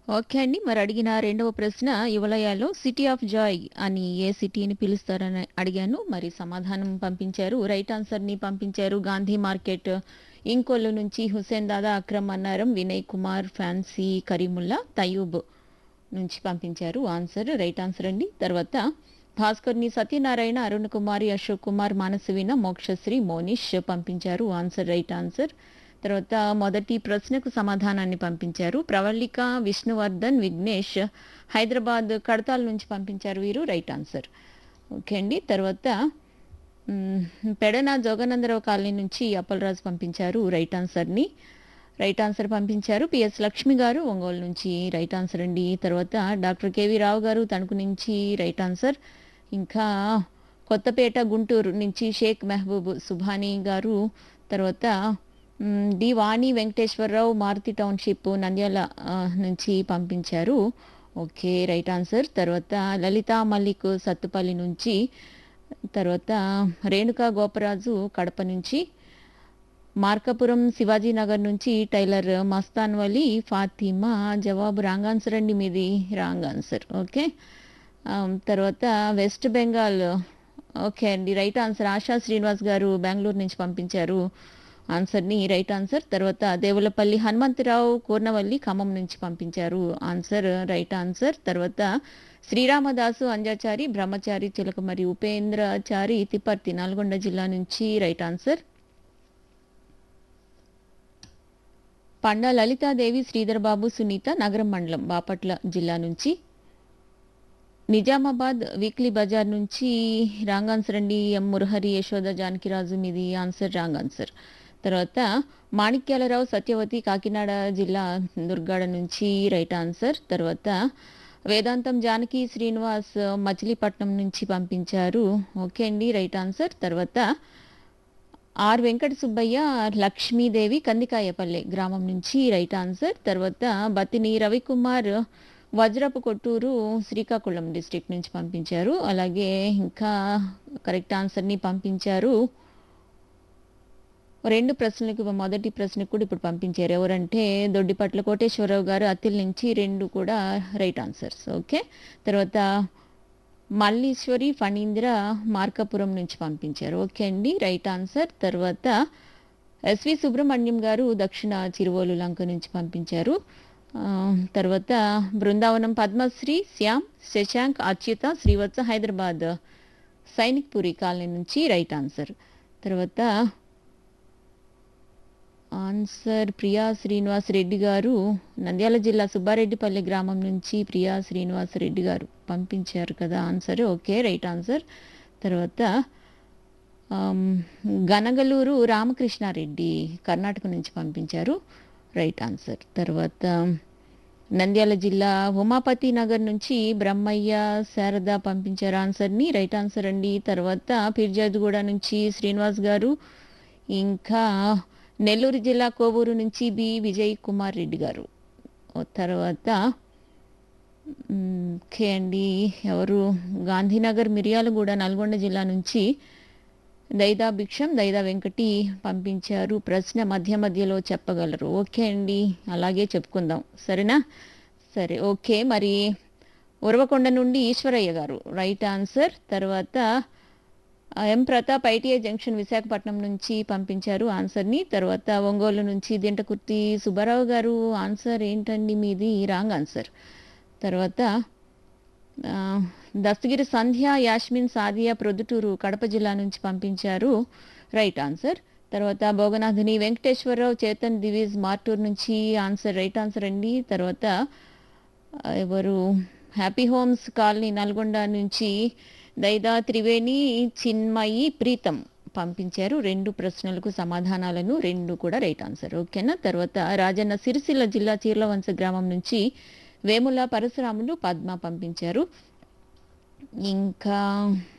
Okay అండి. మరి అడిగిన రెండవ ప్రశ్న యువలయాలో సిటీ ఆఫ్ జాయ్ అని ఏ సిటీని పిలుస్తారని అడిగాను. మరి సమాధానం పంపించారు. రైట్ ఆన్సర్‌ని పంపించారు. గాంధీ మార్కెట్, ఇంకొల్లు నుంచి హుస్సేన్ దాదా, అక్రమ్ అన్నారం, వినయ్ కుమార్, ఫ్యాన్సీ కరీముల్లా, తయూబ్ నుంచి పంపించారు. ఆన్సర్ రైట్ ఆన్సర్ అండి. తర్వాత భాస్కర్‌ని సత్యనారాయణ, అరుణ్ కుమారి, అశోక్ కుమార్, మానసవీణ, మోక్షశ్రీ, మోనిష్ పంపించారు. Answer right answer. తర్వాత మొదటి ప్రశ్నకు సమాధానాన్ని పంపించారు. ప్రవళిక, విష్ణువర్ధన్, విఘ్నేష్ హైదరాబాద్ కడతాల్ నుంచి పంపించారు వీరు. Right answer. ఓకే అండి. తర్వాత హ్మ్. పెడన జోగానందరావు కాలనీ నుంచి అప్పలరాజు పంపించారు రైట్ ఆన్సర్‌ని. రైట్ ఆన్సర్ పంపించారు. పిఎస్ లక్ష్మి గారు ఒంగోలు నుంచి రైట్ ఆన్సర్ అండి. తర్వాత డాక్టర్ కేవీ రావు గారు తణుకు నుంచి రైట్ ఆన్సర్. ఇంకా కొత్తపేట, గుంటూరు నుంచి షేక్ మెహబూబ్ సుభానీ గారు తర్వాత హ్మ్. డి వాణి వెంకటేశ్వరరావు మారుతి టౌన్‌షిప్ నంద్యాల ఆహ్, నుంచి పంపించారు. ఓకే. Right answer. తర్వాత లలిత మల్లిక్ సత్తుపల్లి నుంచి తర్వాత రేణుకా గోపరాజు కడప నుంచి మార్కాపురం శివాజీనగర్ నుంచి టైలర్ మస్తాన్ వలి ఫాతిమా జవాబు రాంగ్ ఆన్సర్ అండి మీది. Wrong answer. ఓకే. ఆహ్, తర్వాత వెస్ట్ బెంగాల్ ఓకే అండి. రైట్ ఆన్సర్ ఆశా శ్రీనివాస్ గారు బెంగుళూరు నుంచి పంపించారు ఆన్సర్‌ని. Right answer. తర్వాత దేవులపల్లి హనుమంతరావు కూర్నవల్లి ఖమ్మం నుంచి పంపించారు. Answer right answer. తర్వాత శ్రీరామదాసు అంజాచారి, బ్రహ్మచారి చిలకమరి ఉపేంద్రచారి తిపర్తి నల్గొండ జిల్లా నుంచి రైట్ ఆన్సర్. పండా లలితాదేవి, శ్రీధర్ బాబు, సునీత నగరం మండలం బాపట్ల జిల్లా నుంచి నిజామాబాద్ వీక్లీ బజార్ నుంచి రాంగ్ ఆన్సర్ అండి. ఎం మురహరి, యశోద, జానకిరాజు మీది ఆన్సర్ రాంగ్ ఆన్సర్. తర్వాత మాణిక్యాలరావు, సత్యవతి కాకినాడ జిల్లా దుర్గాడ నుంచి రైట్ ఆన్సర్. తర్వాత వేదాంతం జానకి శ్రీనివాస్ మచిలీపట్నం నుంచి పంపించారు. ఓకే అండి. Right answer. తర్వాత ఆర్ వెంకట సుబ్బయ్య, లక్ష్మీదేవి కందికాయపల్లె గ్రామం నుంచి రైట్ ఆన్సర్. తర్వాత బత్తిని రవికుమార్ వజ్రపు కొట్టూరు శ్రీకాకుళం డిస్ట్రిక్ట్ నుంచి పంపించారు. అలాగే ఇంకా కరెక్ట్ ఆన్సర్‌ని పంపించారు. 2 ప్రశ్నలకు మొదటి ప్రశ్నకు కూడా ఇప్పుడు పంపించారు. ఎవరంటే దొడ్డిపట్ల కోటేశ్వరరావు గారు అత్తిలి నుంచి 2 కూడా రైట్ ఆన్సర్స్. ఓకే. తర్వాత మల్లీశ్వరి, ఫణీంద్ర మార్కాపురం నుంచి పంపించారు. ఓకే అండి. Right answer. తర్వాత ఎస్వి సుబ్రహ్మణ్యం గారు దక్షిణ చిరువోలు లంక నుంచి పంపించారు. ఆహ్, తర్వాత బృందావనం పద్మశ్రీ, శ్యామ్, శశాంక్, అచ్యుత, శ్రీవత్స హైదరాబాద్ సైనిక్‌పురి కాలనీ నుంచి రైట్ ఆన్సర్. తర్వాత ఆన్సర్ ప్రియా శ్రీనివాస్ రెడ్డి గారు నంద్యాల జిల్లా సుబ్బారెడ్డిపల్లి గ్రామం నుంచి ప్రియా శ్రీనివాస్ రెడ్డి గారు పంపించారు కదా ఆన్సర్. ఓకే. Right answer. తర్వాత ఆహ్, గనగలూరు రామకృష్ణారెడ్డి కర్ణాటక నుంచి పంపించారు. Right answer. తర్వాత నంద్యాల జిల్లా ఉమాపతి నగర్ నుంచి బ్రహ్మయ్య, శారద పంపించారు ఆన్సర్‌ని. రైట్ ఆన్సర్ అండి. తర్వాత ఫిర్జాదిగూడ నుంచి శ్రీనివాస్ గారు ఇంకా నెల్లూరు జిల్లా కోవూరు నుంచి బి విజయ్ కుమార్ రెడ్డి గారు. తర్వాత హ్మ్. ఓకే అండి. ఎవరు గాంధీనగర్ మిర్యాలగూడ నల్గొండ జిల్లా నుంచి దైదా భిక్షం, దైదా వెంకటి పంపించారు. ప్రశ్న మధ్య మధ్యలో చెప్పగలరు. ఓకే అండి. అలాగే చెప్పుకుందాం. సరేనా? సరే. ఓకే. మరి ఉరవకొండ నుండి ఈశ్వరయ్య గారు రైట్ ఆన్సర్. తర్వాత M Pratap ITI junction Visakhapatnam నుంచి పంపించారు ఆన్సర్‌ని. తర్వాత ఒంగోలు నుంచి దింటకుర్తి సుబ్బారావు గారు ఆన్సర్ ఏంటండి మీది? Wrong answer. తర్వాత ఆహ్, దస్తగిరి సంధ్య, యాస్మిన్, సాదియా ప్రొద్దుటూరు కడప జిల్లా నుంచి పంపించారు. Right answer. తర్వాత భోగనాథుని వెంకటేశ్వరరావు, చేతన్ దివిజ్ మార్టూర్ నుంచి ఆన్సర్ రైట్ ఆన్సర్ అండి. తర్వాత ఆహ్, ఎవరు హ్యాపీ హోమ్స్ కాలనీ నల్గొండ నుంచి దైదా త్రివేణి, చిన్మయి, ప్రీతం పంపించారు. 2 ప్రశ్నలకు సమాధానాలను 2 కూడా రైట్ ఆన్సర్. ఓకేనా? తర్వాత రాజన్న సిరిసిల్ల జిల్లా చీర్లవంచ గ్రామం నుంచి వేముల పరశురాములు, పద్మ పంపించారు. ఇంకా